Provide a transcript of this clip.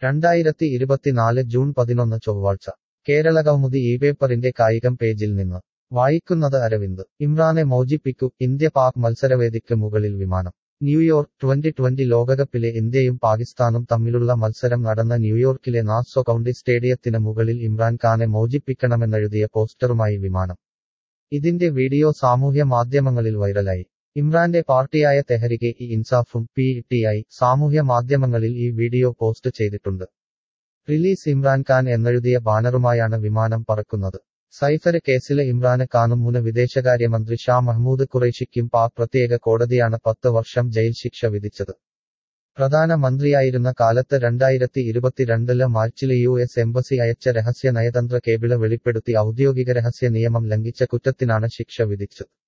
രണ്ടായിരത്തി ഇരുപത്തിനാല് ജൂൺ പതിനൊന്ന് ചൊവ്വാഴ്ച കേരള കൗമുദി ഈ പേപ്പറിന്റെ കായികം പേജിൽ നിന്ന് വായിക്കുന്നത് അരവിന്ദ് ഇമ്രാനെ മോചിപ്പിക്കൂ ഇന്ത്യ പാക് മത്സരവേദിക്ക് മുകളിൽ വിമാനം ന്യൂയോർക്ക് ട്വന്റി ട്വന്റി ലോകകപ്പിലെ ഇന്ത്യയും പാകിസ്ഥാനും തമ്മിലുള്ള മത്സരം നടന്ന ന്യൂയോർക്കിലെ നാസോ കൗണ്ടി സ്റ്റേഡിയത്തിന് മുകളിൽ ഇമ്രാൻഖാനെ മോചിപ്പിക്കണമെന്നെഴുതിയ പോസ്റ്ററുമായി വിമാനം ഇതിന്റെ വീഡിയോ സാമൂഹ്യ മാധ്യമങ്ങളിൽ വൈറലായി ഇമ്രാന്റെ പാർട്ടിയായ തെഹരികെ ഇ ഇൻസാഫും പി ടി ഐ സാമൂഹ്യ മാധ്യമങ്ങളിൽ ഈ വീഡിയോ പോസ്റ്റ് ചെയ്തിട്ടുണ്ട് റിലീസ് ഇമ്രാൻഖാൻ എന്നെഴുതിയ ബാനറുമായാണ് വിമാനം പറക്കുന്നത് സൈഫര് കേസിലെ ഇമ്രാന് ഖാനും മുൻ വിദേശകാര്യമന്ത്രി ഷാ മഹ്മൂദ് ഖുറൈഷിക്കും പാക് പ്രത്യേക കോടതിയാണ് പത്ത് വർഷം ജയിൽ ശിക്ഷ വിധിച്ചത് പ്രധാനമന്ത്രിയായിരുന്ന കാലത്ത് രണ്ടായിരത്തി ഇരുപത്തിരണ്ടില് മാർച്ചില് യു എസ് എംബസി അയച്ച രഹസ്യ നയതന്ത്ര കേബിള് വെളിപ്പെടുത്തി ഔദ്യോഗിക രഹസ്യ നിയമം ലംഘിച്ച കുറ്റത്തിനാണ് ശിക്ഷ വിധിച്ചത്